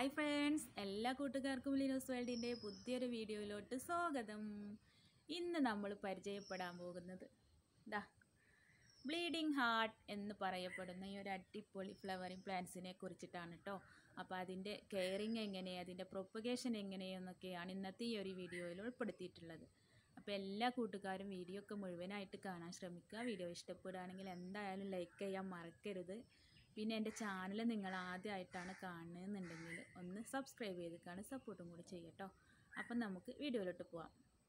hi friends എല്ലാ കൂട്ടുകാർക്കും ലിനോസ് വേൾഡിൻ്റെ പുതിയൊരു വീഡിയോയിലോട്ട് സ്വാഗതം ഇന്ന് നമ്മൾ പരിചയപ്പെടാൻ പോകുന്നത് ദാ ബ്ലീഡിങ് ഹാർട്ട് എന്ന് പറയപ്പെടുന്ന ഈ ഒരു അടിപൊളി ഫ്ലവറിങ് പ്ലാന്റ്സിനെ കുറിച്ചിട്ടാണ് കേട്ടോ അപ്പോൾ അതിൻ്റെ കെയറിങ് എങ്ങനെ അതിൻ്റെ പ്രൊപ്പഗേഷൻ എങ്ങനെയെന്നൊക്കെയാണ് ഇന്നത്തെ ഈ ഒരു വീഡിയോയിൽ ഉൾപ്പെടുത്തിയിട്ടുള്ളത് അപ്പോൾ എല്ലാ കൂട്ടുകാരും വീഡിയോ ഒക്കെ മുഴുവനായിട്ട് കാണാൻ ശ്രമിക്കുക വീഡിയോ ഇഷ്ടപ്പെടുകയാണെങ്കിൽ എന്തായാലും ലൈക്ക് ചെയ്യാൻ മറക്കരുത് പിന്നെ എൻ്റെ ചാനൽ നിങ്ങൾ ആദ്യമായിട്ടാണ് കാണുന്നതെന്നുണ്ടെങ്കിൽ ഒന്ന് സബ്സ്ക്രൈബ് ചെയ്ത് കാണും സപ്പോർട്ടും കൂടി ചെയ്യട്ടോ അപ്പം നമുക്ക് വീഡിയോയിലോട്ട് പോവാം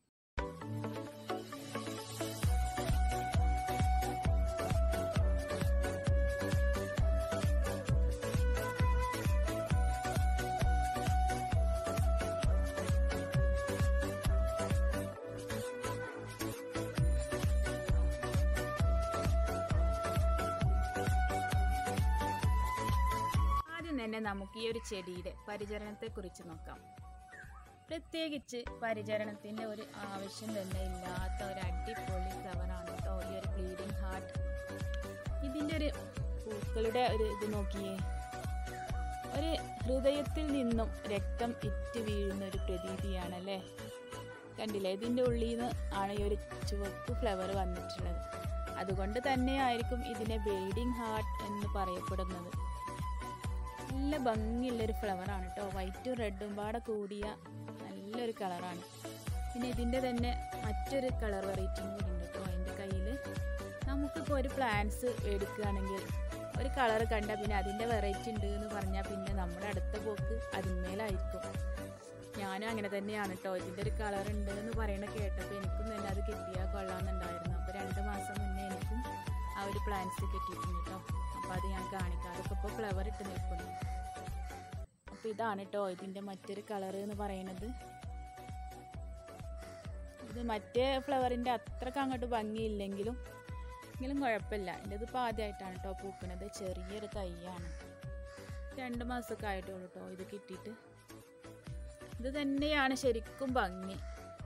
ആദ്യം തന്നെ നമുക്ക് ഈ ഒരു ചെടിയുടെ പരിചരണത്തെക്കുറിച്ച് നോക്കാം പ്രത്യേകിച്ച് പരിചരണത്തിൻ്റെ ഒരു ആവശ്യം തന്നെ ഇല്ലാത്ത ഒരു അടിപൊളി ഫ്ലവറാണ് കേട്ടോ ഈ ഒരു ബ്ലീഡിങ് ഹാർട്ട് ഇതിൻ്റെ ഒരു പൂക്കളുടെ ഒരു ഇത് നോക്കിയേ ഒരു ഹൃദയത്തിൽ നിന്നും രക്തം ഇറ്റ് വീഴുന്ന ഒരു പ്രതീതിയാണല്ലേ കണ്ടില്ലേ ഇതിൻ്റെ ഉള്ളിൽ നിന്ന് ആണ് ഈ ഒരു ചുവപ്പ് ഫ്ലവർ വന്നിട്ടുള്ളത് അതുകൊണ്ട് തന്നെയായിരിക്കും ഇതിനെ ബ്ലീഡിങ് ഹാർട്ട് എന്ന് പറയപ്പെടുന്നത് നല്ല ഭംഗിയുള്ളൊരു ഫ്ലവറാണ് കേട്ടോ വൈറ്റും റെഡും പാടെ കൂടിയ നല്ലൊരു കളറാണ് പിന്നെ ഇതിൻ്റെ തന്നെ മറ്റൊരു കളർ വെറൈറ്റിയും കൂടി ഉണ്ട് കേട്ടോ അതിൻ്റെ കയ്യിൽ നമുക്കിപ്പോൾ ഒരു പ്ലാന്റ്സ് എടുക്കുകയാണെങ്കിൽ ഒരു കളർ കണ്ടാൽ പിന്നെ അതിൻ്റെ വെറൈറ്റി ഉണ്ട് എന്ന് പറഞ്ഞാൽ പിന്നെ നമ്മുടെ അടുത്ത പോക്ക് അതിന്മേലായിരിക്കും ഞാനും അങ്ങനെ തന്നെയാണ് കേട്ടോ ഇതിൻ്റെ ഒരു കളർ ഉണ്ട് എന്ന് പറയണ കേട്ടപ്പോൾ എനിക്കും തന്നെ അത് കിട്ടിയാൽ കൊള്ളാമെന്നുണ്ടായിരുന്നു അപ്പോൾ രണ്ട് മാസം മുന്നേ എനിക്കും ആ ഒരു പ്ലാന്റ്സ് കിട്ടിയിട്ടുണ്ട് കേട്ടോ അപ്പോൾ അത് ഞാൻ കാണിക്കാം അതൊക്കെ ഇപ്പോൾ ഫ്ലവർ ഇട്ട് നിൽക്കുന്നു അപ്പോൾ ഇതാണ് കേട്ടോ ഇതിൻ്റെ മറ്റൊരു കളർ എന്ന് പറയുന്നത് ഇത് മറ്റേ ഫ്ലവറിൻ്റെ അത്രക്ക് അങ്ങോട്ട് ഭംഗിയില്ലെങ്കിലും എങ്കിലും കുഴപ്പമില്ല എൻ്റെ ഇതിപ്പോൾ ആദ്യമായിട്ടാണ് കേട്ടോ പൂക്കണത് ചെറിയൊരു തൈയാണ് രണ്ട് മാസമൊക്കെ ആയിട്ടുള്ളൂ കേട്ടോ ഇത് കിട്ടിയിട്ട് ഇത് തന്നെയാണ് ശരിക്കും ഭംഗി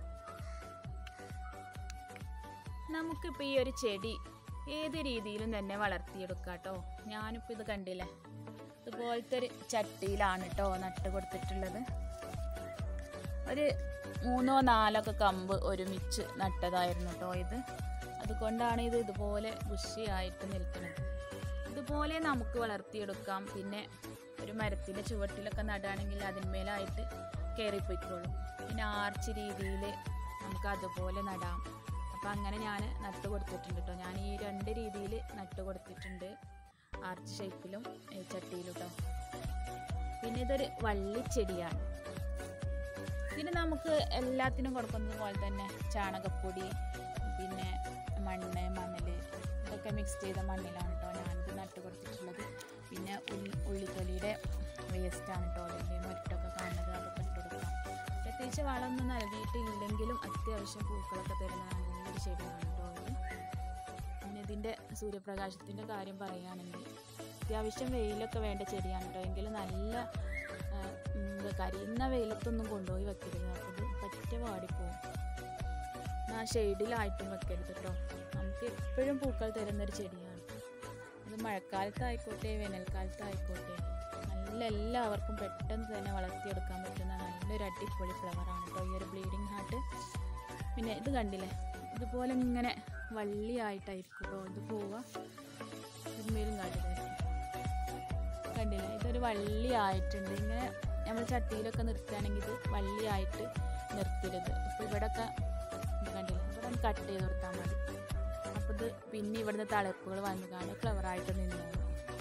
നമുക്കിപ്പോൾ ഈ ഒരു ചെടി ഏത് രീതിയിലും തന്നെ വളർത്തിയെടുക്കാം കേട്ടോ ഞാനിപ്പോൾ ഇത് കണ്ടില്ലേ ഇതുപോലത്തെ ഒരു ചട്ടിയിലാണ് കേട്ടോ നട്ട് കൊടുത്തിട്ടുള്ളത് ഒരു മൂന്നോ നാലൊക്കെ കമ്പ് ഒരുമിച്ച് നട്ടതായിരുന്നു കേട്ടോ ഇത് അതുകൊണ്ടാണ് ഇത് ഇതുപോലെ ബുഷിയായിട്ട് നിൽക്കുന്നത് ഇതുപോലെ നമുക്ക് വളർത്തിയെടുക്കാം പിന്നെ ഒരു മരത്തിൻ്റെ ചുവട്ടിലൊക്കെ നടുകയാണെങ്കിൽ അതിന്മേലായിട്ട് കയറിപ്പോയിക്കോളും പിന്നെ ആർച്ച് രീതിയിൽ നമുക്ക് അതുപോലെ നടാം അപ്പോൾ അങ്ങനെ ഞാൻ നട്ട് കൊടുത്തിട്ടുണ്ട് കേട്ടോ ഞാൻ ഈ രണ്ട് രീതിയിൽ നട്ട് കൊടുത്തിട്ടുണ്ട് ആർച്ച് ഷേപ്പിലും ചട്ടിയിലും കേട്ടോ പിന്നെ ഇതൊരു വള്ളിച്ചെടിയാണ് പിന്നെ നമുക്ക് എല്ലാത്തിനും കൊടുക്കുന്നത് പോലെ തന്നെ ചാണകപ്പൊടി പിന്നെ മണ്ണ് മണൽ ഇതൊക്കെ മിക്സ് ചെയ്ത മണ്ണിലാണ് കേട്ടോ ഞാനിത് നട്ട് കൊടുത്തിട്ടുള്ളത് പിന്നെ ഉള്ളി ഉള്ളിത്തൊലിയുടെ വേസ്റ്റാണ് കേട്ടോ അതിൻ്റെ മറ്റൊക്കെ കാണുന്നത് അതൊക്കെ ഇട്ട് കൊടുക്കാം പ്രത്യേകിച്ച് വളമൊന്നും നൽകിയിട്ടില്ലെങ്കിലും അത്യാവശ്യം പൂക്കളൊക്കെ തരുന്ന നല്ലൊരു ചെടിയാണ് കേട്ടോ ഇത് പിന്നെ ഇതിൻ്റെ സൂര്യപ്രകാശത്തിൻ്റെ കാര്യം പറയുകയാണെങ്കിൽ അത്യാവശ്യം വെയിലൊക്കെ വേണ്ട ചെടിയാണ് കേട്ടോ എങ്കിലും നല്ല എന്താ കരിയുന്ന വെയിലത്തൊന്നും കൊണ്ടുപോയി വെക്കരുത് അപ്പോൾ ഇത് പറ്റ വാടിപ്പോവും ആ ഷെയ്ഡിലായിട്ടും വെക്കരുത് കേട്ടോ നമുക്ക് എപ്പോഴും പൂക്കൾ തരുന്നൊരു ചെടിയാണ് അത് മഴക്കാലത്തായിക്കോട്ടെ വേനൽക്കാലത്തായിക്കോട്ടെ നല്ല എല്ലാവർക്കും പെട്ടെന്ന് തന്നെ വളർത്തിയെടുക്കാൻ പറ്റുന്ന നല്ലൊരു അടിപൊളി ഫ്ലവറാണ് കേട്ടോ ഈ ഒരു ബ്ലീഡിങ് ഹാർട്ട് പിന്നെ ഇത് കണ്ടില്ലേ ഇതുപോലെ ഇങ്ങനെ വള്ളിയായിട്ടായിരിക്കും കേട്ടോ ഇത് പോവുക ഇതിന്മേലും കാട്ടിലായിരിക്കും കണ്ടില്ലേ ഇതൊരു വള്ളിയായിട്ടുണ്ട് ഇങ്ങനെ നമ്മൾ ചട്ടിയിലൊക്കെ നിർത്തുകയാണെങ്കിൽ ഇത് വള്ളിയായിട്ട് നിർത്തരുത് ഇപ്പോൾ ഇവിടെയൊക്കെ ഇത് കണ്ടില്ലേ ഇവിടെ ഒന്ന് കട്ട് ചെയ്ത് കൊടുത്താൽ മതി അപ്പോൾ ഇത് പിന്നെ ഇവിടുന്ന് തളിർപ്പുകൾ വന്നു കാണും ഫ്ലവറായിട്ട് നിന്നോളൂ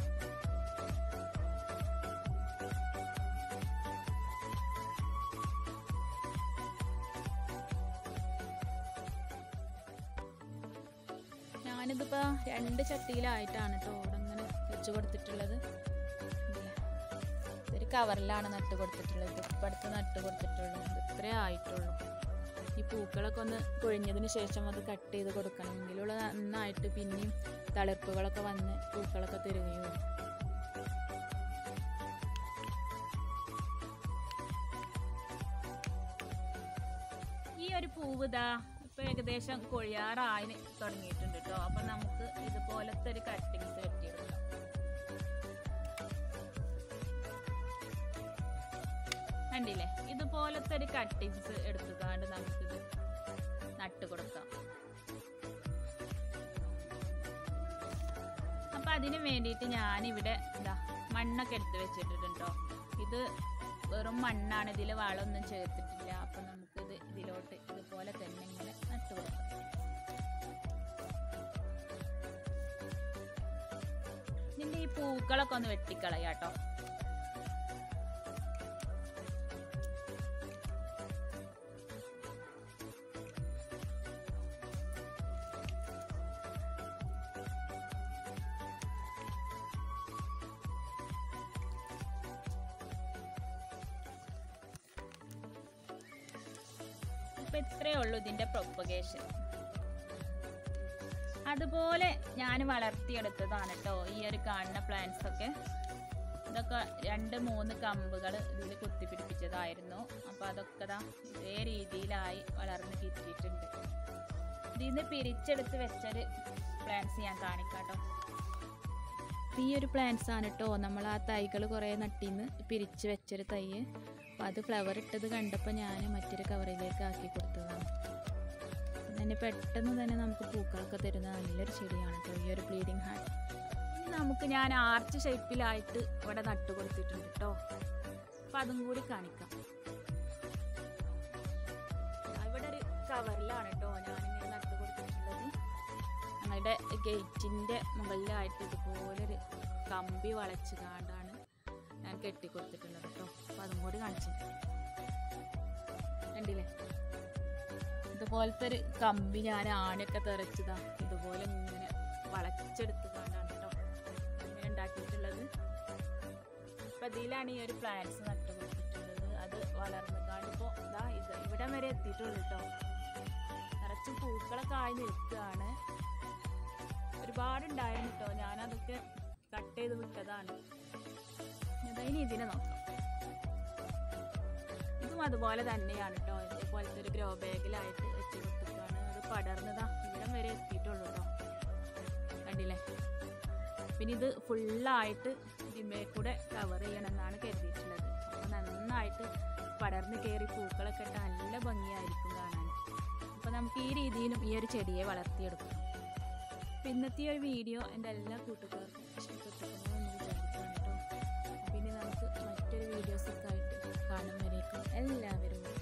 ഞാനിതിപ്പോൾ രണ്ട് ചട്ടിയിലായിട്ടാണ് കേട്ടോ ഇവിടെ ഇങ്ങനെ വെച്ച് കൊടുത്തിട്ടുള്ളത് ഒരു കവറിലാണ് നട്ട് കൊടുത്തിട്ടുള്ളത് ഇപ്പം അടുത്ത് നട്ട് കൊടുത്തിട്ടുള്ളൂ ഇത്രേ ആയിട്ടുള്ളൂ ഈ പൂക്കളൊക്കെ ഒന്ന് കൊഴിഞ്ഞതിന് ശേഷം അത് കട്ട് ചെയ്ത് കൊടുക്കണം എങ്കിലുള്ള നന്നായിട്ട് പിന്നെയും തളിർപ്പുകളൊക്കെ വന്ന് പൂക്കളൊക്കെ തരുകയുള്ളൂ ഈ ഒരു പൂവ് ഇതാ ഇപ്പൊ ഏകദേശം കൊഴിയാറായി തുടങ്ങിയിട്ടുണ്ട് കേട്ടോ അപ്പൊ നമുക്ക് ഇതുപോലത്തെ ഒരു കട്ടിങ്സ് വെട്ടിയെടുക്കാം കണ്ടില്ലേ ഇതുപോലത്തെ ഒരു കട്ടിങ്സ് എടുത്തുകൊണ്ട് നമുക്കിത് നട്ട് കൊടുക്കാം അപ്പൊ അതിന് വേണ്ടിയിട്ട് ഞാനിവിടെ എന്താ മണ്ണൊക്കെ എടുത്ത് വെച്ചിട്ടുണ്ടോ ഇത് വെറും മണ്ണാണ് ഇതിൽ വളമൊന്നും ചേർത്തിട്ടില്ല അപ്പൊ നമുക്കിത് ഇതിലോട്ട് ഇതുപോലെ തന്നെ ഇങ്ങനെ നട്ട് കൊടുക്കാം ഇതിന്റെ ഈ പൂക്കളൊക്കെ ഒന്ന് വെട്ടിക്കളയാട്ടോ ഇപ്പൊ ഇത്രയേ ഉള്ളൂ ഇതിന്റെ പ്രൊപ്പഗേഷൻ അതുപോലെ ഞാൻ വളർത്തിയെടുത്തതാണ് കേട്ടോ ഈ ഒരു കാണുന്ന പ്ലാന്റ്സ് ഒക്കെ ഇതൊക്കെ രണ്ട് മൂന്ന് കമ്പുകൾ ഇതിൽ കുത്തിപ്പിടിപ്പിച്ചതായിരുന്നു അപ്പോൾ അതൊക്കെ ദാ ഇതേ രീതിയിലായി വളർന്ന് കിട്ടിയിട്ടുണ്ട് ഇതിൽ നിന്ന് പിരിച്ചെടുത്ത് വെച്ചൊരു പ്ലാന്റ്സ് ഞാൻ കാണിക്കാം കേട്ടോ ഈ ഒരു പ്ലാന്റ്സ് ആണ് കേട്ടോ നമ്മൾ ആ തൈകൾ കുറേ നട്ടിന്ന് പിരിച്ച് വെച്ചൊരു തൈ അപ്പോൾ അത് ഫ്ലവർ ഇട്ടത് കണ്ടപ്പോൾ ഞാൻ മറ്റൊരു കവറിലേക്ക് ആക്കി കൊടുത്തതാണ് തന്നെ പെട്ടെന്ന് തന്നെ നമുക്ക് പൂക്കളൊക്കെ തരുന്ന നല്ലൊരു ചെടിയാണ് കേട്ടോ ഈ ഒരു ബ്ലീഡിങ് ഹാർട്ട് ഇനി നമുക്ക് ഞാൻ ആർച്ച് ഷേപ്പിലായിട്ട് ഇവിടെ നട്ടു കൊടുത്തിട്ടുണ്ട് കേട്ടോ അപ്പം അതും കൂടി കാണിക്കാം ദാ ഇവിടെ ഒരു കവറിലാണ് കേട്ടോ ഞാനിങ്ങനെ നട്ടു കൊടുത്തിട്ടുള്ളത് ഞങ്ങളുടെ ഗേറ്റിൻ്റെ മുകളിലായിട്ട് ഇതുപോലൊരു കമ്പി വളച്ച് കാണ്ടാണ് ഞാൻ കെട്ടിക്കൊടുത്തിട്ടുള്ളത് കേട്ടോ അപ്പം അതും കൂടി കാണിച്ചു കണ്ടില്ലേ ഇതുപോലത്തെ ഒരു കമ്പി ഞാൻ ആണയൊക്കെ തെറച്ചതാ ഇതുപോലെ ഇങ്ങനെ വളച്ചെടുത്ത് കൊണ്ടാണ് കേട്ടോ ഇങ്ങനെ ഉണ്ടാക്കിയിട്ടുള്ളത് അപ്പൊ ഇതിലാണ് ഈ ഒരു പ്ലാന്റ്സ് നട്ടു കൊടുത്തിട്ടുള്ളത് അത് വളർന്നു കാണിപ്പോ ഇതാ ഇത് ഇവിടം വരെ എത്തിയിട്ടുള്ളൂ കേട്ടോ നിറച്ച് പൂക്കളൊക്കെ ആയി നിൽക്കുകയാണ് ഒരുപാടുണ്ടായിരുന്നു കേട്ടോ ഞാനതൊക്കെ കട്ട് ചെയ്ത് വിട്ടതാണ് ഇതാ ഇനി ഇതിനെ നോക്കാം ഇതും അതുപോലെ തന്നെയാണ് കേട്ടോ ഇതേപോലത്തെ ഒരു ഗ്രോ ബാഗിലായിട്ട് വെച്ച് കൊടുത്തിട്ടാണ് അത് പടർന്നതാ ഇവിടം വരെ എത്തിയിട്ടുള്ളൂ കേട്ടോ കണ്ടില്ലേ പിന്നെ ഇത് ഫുള്ളായിട്ട് ഇതിമേ കൂടെ കവർ ചെയ്യണമെന്നാണ് കരുതിയിട്ടുള്ളത് അപ്പോൾ നന്നായിട്ട് പടർന്ന് കയറി പൂക്കളൊക്കെ ഇട്ട് നല്ല ഭംഗിയായിരിക്കും കാണാൻ അപ്പോൾ നമുക്ക് ഈ രീതിയിലും ഈ ഒരു ചെടിയെ വളർത്തിയെടുക്കാം അപ്പോൾ ഇന്നത്തെ ഈ ഒരു വീഡിയോ എൻ്റെ എല്ലാ കൂട്ടുകാർക്കും ഇഷ്ടപ്പെട്ടിരിക്കുന്നു എന്ന് വിചാരിക്കുകയാണ് കേട്ടോ പിന്നെ നമുക്ക് മറ്റൊരു വീഡിയോസൊക്കെ ആയിട്ട് കാണും വരേക്കും എല്ലാവരും